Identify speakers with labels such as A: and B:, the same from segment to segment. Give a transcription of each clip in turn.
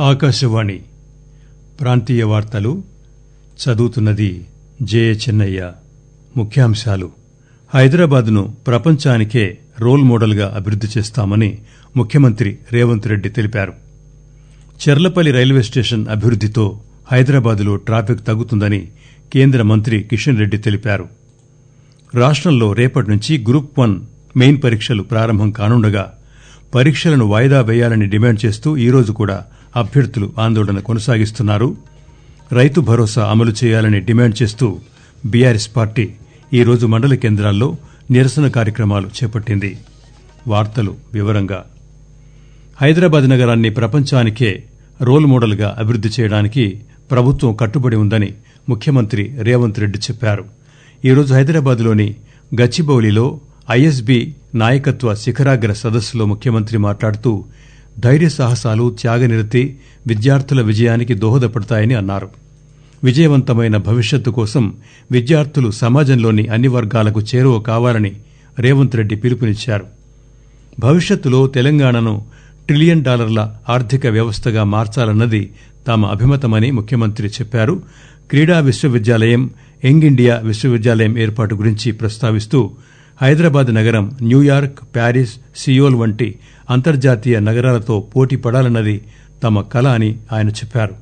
A: ఆకాశవాణి ప్రాంతీయ వార్తలు చదువుతున్నది జే చెన్నయ్య ముఖ్యాంశాలు హైదరాబాద్ను ప్రపంచానికే రోల్ మోడల్గా అభివృద్ది చేస్తామని ముఖ్యమంత్రి రేవంత్ రెడ్డి తెలిపారు చెర్లపల్లి రైల్వే స్టేషన్ అభివృద్దితో హైదరాబాద్లో ట్రాఫిక్ తగ్గుతుందని కేంద్ర మంత్రి కిషన్ రెడ్డి తెలిపారు రాష్టంలో రేపటి నుంచి గ్రూప్ వన్ మెయిన్ పరీక్షలు ప్రారంభం కానుండగా పరీక్షలను వాయిదా వేయాలని డిమాండ్ చేస్తూ ఈరోజు కూడా అభ్యర్థులు ఆందోళన కొనసాగిస్తున్నారు రైతు భరోసా అమలు చేయాలని డిమాండ్ చేస్తూ బీఆర్ఎస్ పార్టీ ఈరోజు మండల కేంద్రాల్లో నిరసన కార్యక్రమాలు చేపట్టింది వార్తలు వివరంగా హైదరాబాద్ నగరాన్ని ప్రపంచానికే రోల్ మోడల్గా అభివృద్ది చేయడానికి ప్రభుత్వం కట్టుబడి ఉందని ముఖ్యమంత్రి రేవంత్ రెడ్డి చెప్పారు ఈరోజు హైదరాబాద్లోని గచ్చిబౌలిలో ఐఎస్బీ నాయకత్వ శిఖరాగ్ర సదస్సులో ముఖ్యమంత్రి మాట్లాడుతూ ధైర్య సాహసాలు త్యాగనిరతి విద్యార్థుల విజయానికి దోహదపడతాయని అన్నారు విజయవంతమైన భవిష్యత్తు కోసం విద్యార్థులు సమాజంలోని అన్ని వర్గాలకు చేరువ కావాలని రేవంత్ రెడ్డి పిలుపునిచ్చారు భవిష్యత్తులో తెలంగాణను ట్రిలియన్ డాలర్ల ఆర్థిక వ్యవస్థగా మార్చాలన్నది తమ అభిమతమని ముఖ్యమంత్రి చెప్పారు క్రీడా విశ్వవిద్యాలయం యంగ్ ఇండియా విశ్వవిద్యాలయం ఏర్పాటు గురించి ప్రస్తావిస్తూ హైదరాబాద్ నగరం న్యూయార్క్ ప్యారిస్ సియోల్ వంటి అంతర్జాతీయ నగరాలతో పోటీ పడాలన్నది తమ కల అని ఆయన చెప్పారు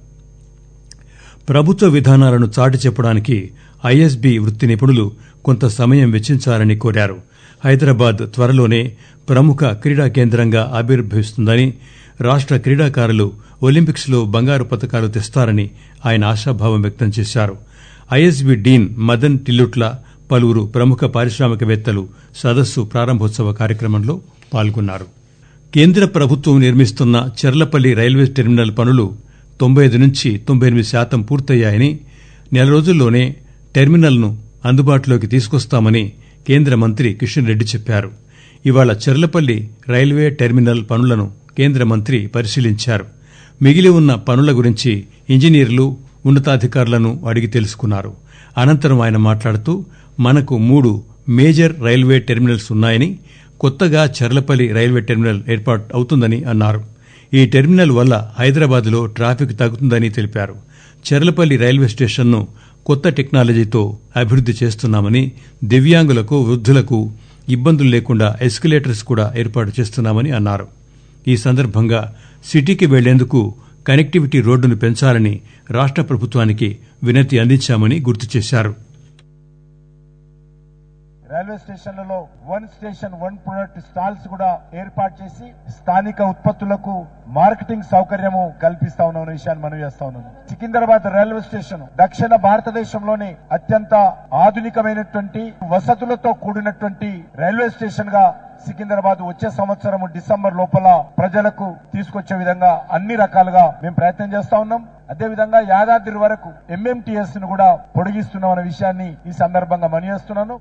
A: ప్రభుత్వ విధానాలను చాటి చెప్పడానికి ఐఎస్బీ వృత్తి నిపుణులు కొంత సమయం వెచ్చించాలని కోరారు హైదరాబాద్ త్వరలోనే ప్రముఖ క్రీడా కేంద్రంగా ఆవిర్భవిస్తుందని రాష్ట క్రీడాకారులు ఒలింపిక్స్ లో బంగారు పతకాలు తెస్తారని ఆయన ఆశాభావం వ్యక్తం చేశారు ఐఎస్బీ డీన్ మదన్ టిల్లుట్ల పలువురు ప్రముఖ పారిశ్రామికవేత్తలు సదస్సు ప్రారంభోత్సవ కార్యక్రమంలో పాల్గొన్నారు కేంద్ర ప్రభుత్వం నిర్మిస్తున్న చెర్లపల్లి రైల్వే టెర్మినల్ పనులు తొంభై ఐదు నుంచి తొంభై ఎనిమిది శాతం పూర్తయ్యాయని నెల రోజుల్లోనే టెర్మినల్ను అందుబాటులోకి తీసుకొస్తామని కేంద్ర మంత్రి కిషన్ రెడ్డి చెప్పారు ఇవాళ చెర్లపల్లి రైల్వే టెర్మినల్ పనులను కేంద్ర మంత్రి పరిశీలించారు మిగిలి ఉన్న పనుల గురించి ఇంజనీర్లు ఉన్నతాధికారులను అడిగి తెలుసుకున్నారు అనంతరం ఆయన మాట్లాడుతూ మనకు మూడు మేజర్ రైల్వే టెర్మినల్స్ ఉన్నాయని కొత్తగా చర్లపల్లి రైల్వే టెర్మినల్ ఏర్పాటు అవుతుందని అన్నారు ఈ టెర్మినల్ వల్ల హైదరాబాద్లో ట్రాఫిక్ తగ్గుతుందని తెలిపారు చెర్లపల్లి రైల్వే స్టేషన్ను కొత్త టెక్నాలజీతో అభివృద్ది చేస్తున్నామని దివ్యాంగులకు వృద్ధులకు ఇబ్బందులు లేకుండా ఎస్కలేటర్స్ కూడా ఏర్పాటు చేస్తున్నామని అన్నారు ఈ సందర్భంగా సిటీకి వెళ్లేందుకు కనెక్టివిటీ రోడ్డును పెంచాలని రాష్ట ప్రభుత్వానికి వినతి అందించామని గుర్తు చేశారు
B: రైల్వే స్టేషన్లలో one station one product stalls కూడా ఏర్పాటు చేసి స్థానిక ఉత్పత్తులకు మార్కెటింగ్ సౌకర్యము కల్పిస్తా ఉన్న విషయాన్ని మనం చేస్తా ఉన్నాను సికింద్రాబాద్ రైల్వే స్టేషన్ దక్షిణ భారతదేశంలోని అత్యంత ఆధునికమైనటువంటి వసతులతో కూడినటువంటి రైల్వే స్టేషన్ గా సికింద్రాబాద్ వచ్చే సంవత్సరం డిసెంబర్ లోపల ప్రజలకు తీసుకొచ్చే విధంగా అన్ని రకాలుగా మేము ప్రయత్నం చేస్తా ఉన్నాం అదేవిధంగా యాదాద్రి వరకు ఎంఎంటీఎస్ ను కూడా పొడిగిస్తున్నాం అనే విషయాన్ని ఈ సందర్భంగా మనియేస్తున్నాను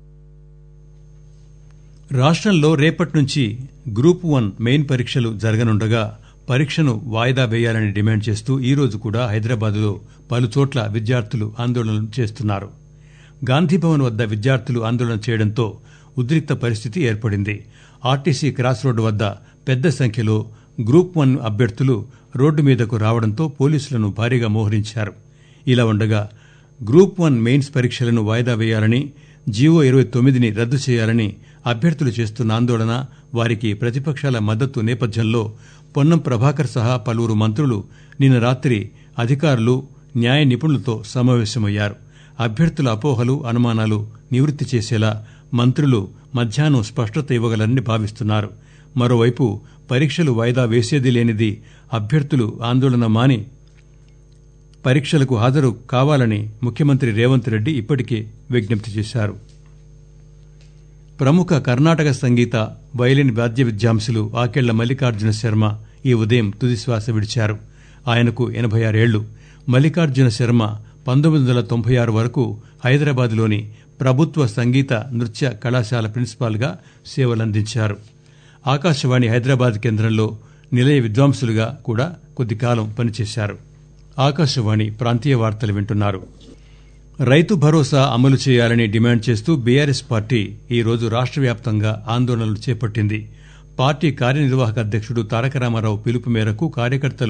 A: రాష్టంలో రేపటి నుంచి గ్రూప్ వన్ మెయిన్ పరీక్షలు జరగనుండగా పరీక్షను వాయిదా వేయాలని డిమాండ్ చేస్తూ ఈరోజు కూడా హైదరాబాద్లో పలుచోట్ల విద్యార్థులు ఆందోళన చేస్తున్నారు గాంధీభవన్ వద్ద విద్యార్థులు ఆందోళన చేయడంతో ఉద్రిక్త పరిస్థితి ఏర్పడింది ఆర్టీసీ క్రాస్ రోడ్డు వద్ద పెద్ద సంఖ్యలో గ్రూప్ వన్ అభ్యర్థులు రోడ్డు మీదకు రావడంతో పోలీసులను భారీగా మోహరించారు ఇలా ఉండగా గ్రూప్ వన్ మెయిన్స్ పరీక్షలను వాయిదా వేయాలని జీవో ఇరవై తొమ్మిదిని రద్దు చేయాలని అభ్యర్థులు చేస్తున్న ఆందోళన వారికి ప్రతిపక్షాల మద్దతు నేపథ్యంలో పొన్నం ప్రభాకర్ సహా పలువురు మంత్రులు నిన్న రాత్రి అధికారులు న్యాయ నిపుణులతో సమావేశమయ్యారు అభ్యర్థుల అపోహలు అనుమానాలు నివృత్తి చేసేలా మంత్రులు మధ్యాహ్నం స్పష్టత ఇవ్వగలరని భావిస్తున్నారు మరోవైపు పరీక్షలు వాయిదా వేసేది లేనిది అభ్యర్థులు ఆందోళన మాని పరీక్షలకు హాజరు కావాలని ముఖ్యమంత్రి రేవంత్ రెడ్డి ఇప్పటికే విజ్ఞప్తి చేశారు ప్రముఖ కర్ణాటక సంగీత వయలిన్ వాద్య విద్యాంసులు ఆకెళ్ల మల్లికార్జున శర్మ ఈ ఉదయం తుదిశ్వాస విడిచారు ఆయనకు ఎనభై ఆరేళ్లు మల్లికార్జున శర్మ పంతొమ్మిది వందల తొంభై ఆరు వరకు హైదరాబాద్లోని ప్రభుత్వ సంగీత నృత్య కళాశాల ప్రిన్సిపాల్గా సేవలందించారు ఆకాశవాణి హైదరాబాద్ కేంద్రంలో నిలయ విద్వాంసులుగా కూడా కొద్దికాలం పనిచేశారు ఆకాశవాణి ప్రాంతీయ వార్తలు వింటున్నారు రైతు భరోసా అమలు చేయాలని డిమాండ్ చేస్తూ బీఆర్ఎస్ పార్టీ ఈరోజు రాష్ట వ్యాప్తంగా ఆందోళనలు చేపట్టింది పార్టీ కార్యనిర్వాహక అధ్యక్షుడు తారక రామారావు పిలుపు మేరకు కార్యకర్తలు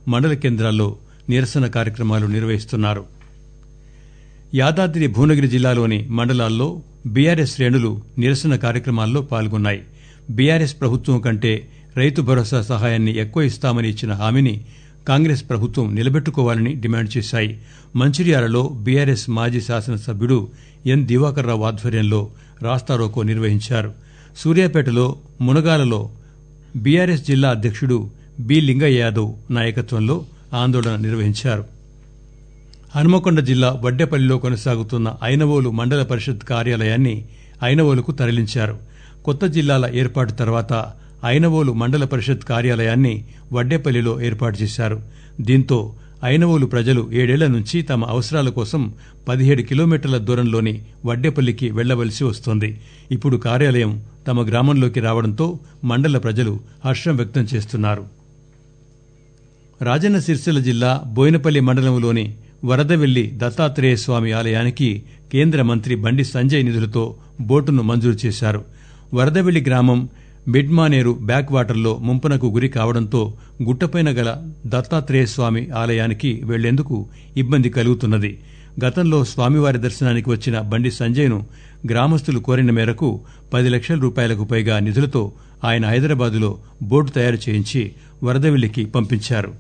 A: మండల కేంద్రాల్లో నిరసన కార్యక్రమాలు నిర్వహిస్తున్నారు యాదాద్రి భువనగిరి జిల్లాలోని మండలాల్లో బీఆర్ఎస్ శ్రేణులు నిరసన కార్యక్రమాల్లో పాల్గొన్నాయి బీఆర్ఎస్ ప్రభుత్వం కంటే రైతు భరోసా సహాయాన్ని ఎక్కువ ఇస్తామని ఇచ్చిన హామీని కాంగ్రెస్ ప్రభుత్వం నిలబెట్టుకోవాలని డిమాండ్ చేశాయి మంచిర్యాలలో బీఆర్ఎస్ మాజీ శాసనసభ్యుడు ఎన్ దివాకర్రావు ఆధ్వర్యంలో రాస్తారోకో నిర్వహించారు సూర్యాపేటలో మునగాలలో బీఆర్ఎస్ జిల్లా అధ్యక్షుడు బి లింగయ్య యాదవ్ నాయకత్వంలో ఆందోళన నిర్వహించారు హనుమకొండ జిల్లా వడ్డెపల్లిలో కొనసాగుతున్న ఐనవోలు మండల పరిషత్ కార్యాలయాన్ని ఐనవోలుకు తరలించారు కొత్త జిల్లాల ఏర్పాటు తర్వాత ఐనవోలు మండల పరిషత్ కార్యాలయాన్ని వడ్డేపల్లిలో ఏర్పాటు చేశారు దీంతో ఐనవోలు ప్రజలు ఏడేళ్ల నుంచి తమ అవసరాల కోసం పదిహేడు కిలోమీటర్ల దూరంలోని వడ్డేపల్లికి వెళ్లవలసి వస్తోంది ఇప్పుడు కార్యాలయం తమ గ్రామంలోకి రావడంతో మండల ప్రజలు హర్షం వ్యక్తం చేస్తున్నారు రాజన్న సిరిసిల్ల జిల్లా బోయినపల్లి మండలంలోని వరదవెల్లి దత్తాత్రేయ స్వామి ఆలయానికి కేంద్ర మంత్రి బండి సంజయ్ నిధులతో బోటును మంజూరు చేశారు వరదవెల్లి గ్రామం మిడ్మానేరు బ్యాక్ వాటర్లో ముంపునకు గురి కావడంతో గుట్టపైన గల దత్తాత్రేయ స్వామి ఆలయానికి వెళ్లేందుకు ఇబ్బంది కలుగుతున్నది గతంలో స్వామివారి దర్శనానికి వచ్చిన బండి సంజయ్ను గ్రామస్తులు కోరిన మేరకు పది లక్షల రూపాయలకు పైగా నిధులతో ఆయన హైదరాబాదులో బోటు తయారు చేయించి వరదవెల్లికి పంపించారు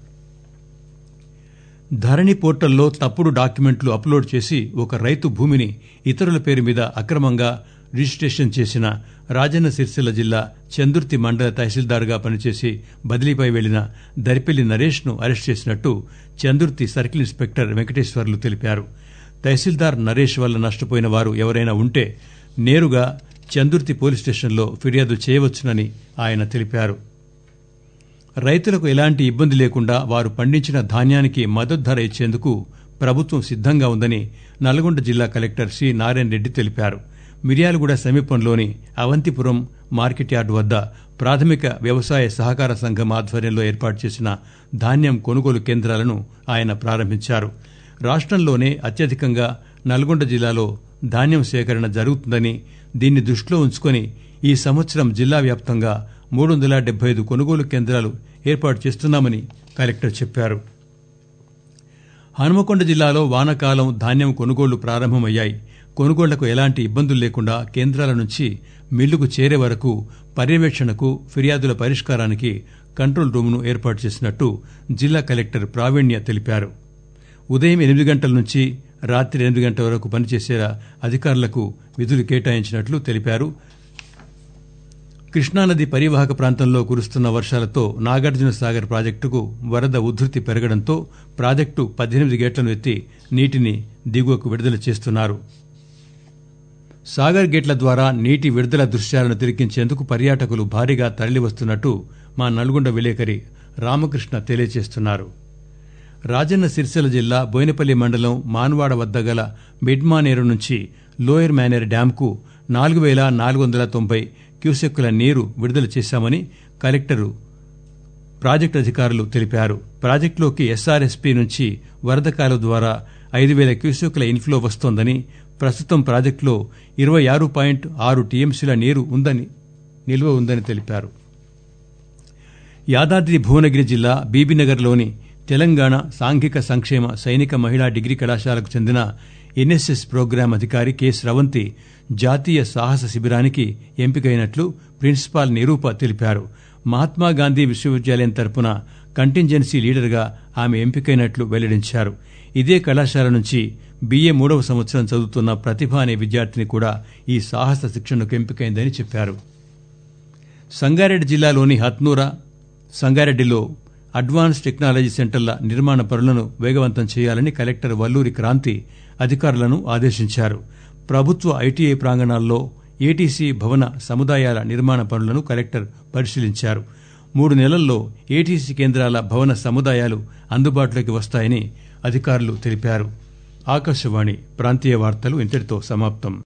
A: ధరణి పోర్టల్లో తప్పుడు డాక్యుమెంట్లు అప్లోడ్ చేసి ఒక రైతు భూమిని ఇతరుల పేరు మీద అక్రమంగా రిజిస్ట్రేషన్ చేసిన రాజన్న సిరిసిల్ల జిల్లా చందుర్తి మండల తహసీల్దార్గా పనిచేసి బదిలీపై వెళ్లిన దరిపెల్లి నరేష్ ను అరెస్ట్ చేసినట్టు చందుర్తి సర్కిల్ ఇన్స్పెక్టర్ వెంకటేశ్వర్లు తెలిపారు తహసీల్దార్ నరేష్ వల్ల నష్టపోయిన వారు ఎవరైనా ఉంటే నేరుగా చందుర్తి పోలీస్ స్టేషన్లో ఫిర్యాదు చేయవచ్చునని ఆయన తెలిపారు రైతులకు ఎలాంటి ఇబ్బంది లేకుండా వారు పండించిన ధాన్యానికి మద్దతు ధర ఇచ్చేందుకు ప్రభుత్వం సిద్దంగా ఉందని నల్గొండ జిల్లా కలెక్టర్ సి నారాయణ రెడ్డి తెలిపారు మిర్యాలగూడ సమీపంలోని అవంతిపురం మార్కెట్ యార్డు వద్ద ప్రాథమిక వ్యవసాయ సహకార సంఘం ఆధ్వర్యంలో ఏర్పాటు చేసిన ధాన్యం కొనుగోలు కేంద్రాలను ఆయన ప్రారంభించారు రాష్టంలోనే అత్యధికంగా నల్గొండ జిల్లాలో ధాన్యం సేకరణ జరుగుతుందని దీన్ని దృష్టిలో ఉంచుకొని ఈ సంవత్సరం జిల్లా వ్యాప్తంగా మూడు వందల డెబ్బై ఐదు కొనుగోలు కేంద్రాలు ఏర్పాటు చేస్తున్నామని కలెక్టర్ చెప్పారు హనుమకొండ జిల్లాలో వానాకాలం ధాన్యం కొనుగోళ్లు ప్రారంభమయ్యాయి కొనుగోళ్లకు ఎలాంటి ఇబ్బందులు లేకుండా కేంద్రాల నుంచి మిల్లుకు చేరే వరకు పర్యవేక్షణకు ఫిర్యాదుల పరిష్కారానికి కంట్రోల్ రూమ్ను ఏర్పాటు చేసినట్టు జిల్లా కలెక్టర్ ప్రావీణ్య తెలిపారు ఉదయం ఎనిమిది గంటల నుంచి రాత్రి ఎనిమిది గంటల వరకు పనిచేసేలా అధికారులకు విధులు కేటాయించినట్లు తెలిపారు కృష్ణానది పరివాహక ప్రాంతంలో కురుస్తున్న వర్షాలతో నాగార్జున సాగర్ ప్రాజెక్టుకు వరద ఉధృతి పెరగడంతో ప్రాజెక్టు పద్దెనిమిది గేట్లను ఎత్తి నీటిని దిగువకు విడుదల చేస్తున్నారు సాగర్ గేట్ల ద్వారా నీటి విడుదల దృశ్యాలను తిరిగించేందుకు పర్యాటకులు భారీగా తరలివస్తున్నట్టు మా నల్గొండ విలేకరి రామకృష్ణ తెలియజేస్తున్నారు రాజన్న సిరిసిల్ల జిల్లా బోయినపల్లి మండలం మాన్వాడ వద్ద గల మిడ్మానేరు నుంచి లోయర్ మేనేర్ డ్యాంకు నాలుగు వేల నాలుగు వందల తొంభై క్యూసెక్కుల నీరు విడుదల చేశామని కలెక్టరు ప్రాజెక్టు అధికారులు తెలిపారు ప్రాజెక్టులోకి ఎస్ఆర్ఎస్పీ నుంచి వరద కాలువ ద్వారా ఐదు వేల క్యూసెక్కుల ఇన్ఫ్లో వస్తోందని ప్రస్తుతం ప్రాజెక్టులో ఇరవై ఆరు పాయింట్ ఆరు టీఎంసీల నీరు ఉందని నిల్వ ఉందని తెలిపారు యాదాద్రి భువనగిరి జిల్లా బీబీనగర్లోని తెలంగాణ సాంఘిక సంక్షేమ సైనిక మహిళా డిగ్రీ కళాశాలకు చెందిన ఎన్ఎస్ఎస్ ప్రోగ్రాం అధికారి కె స్రవంతి జాతీయ సాహస శిబిరానికి ఎంపికైనట్లు ప్రిన్సిపాల్ నిరూప తెలిపారు మహాత్మాగాంధీ విశ్వవిద్యాలయం తరపున కంటింజెన్సీ లీడర్గా ఆమె ఎంపికైనట్లు వెల్లడించారు ఇదే కళాశాల నుంచి బీఏ మూడవ సంవత్సరం చదువుతున్న ప్రతిభ అనే విద్యార్థిని కూడా ఈ సాహస శిక్షణకు ఎంపికైందని చెప్పారు సంగారెడ్డి జిల్లాలోని హత్నూర సంగారెడ్డిలో అడ్వాన్స్ టెక్నాలజీ సెంటర్ల నిర్మాణ పనులను వేగవంతం చేయాలని కలెక్టర్ వల్లూరి క్రాంతి అధికారులను ఆదేశించారు ప్రభుత్వ ఐటీఐ ప్రాంగణాల్లో ఏటీసీ భవన సముదాయాల నిర్మాణ పనులను కలెక్టర్ పరిశీలించారు మూడు నెలల్లో ఏటీసీ కేంద్రాల భవన సముదాయాలు అందుబాటులోకి వస్తాయని అధికారులు తెలిపారు ఆకాశవాణి ప్రాంతీయ వార్తలు ఇంతటితో సమాప్తం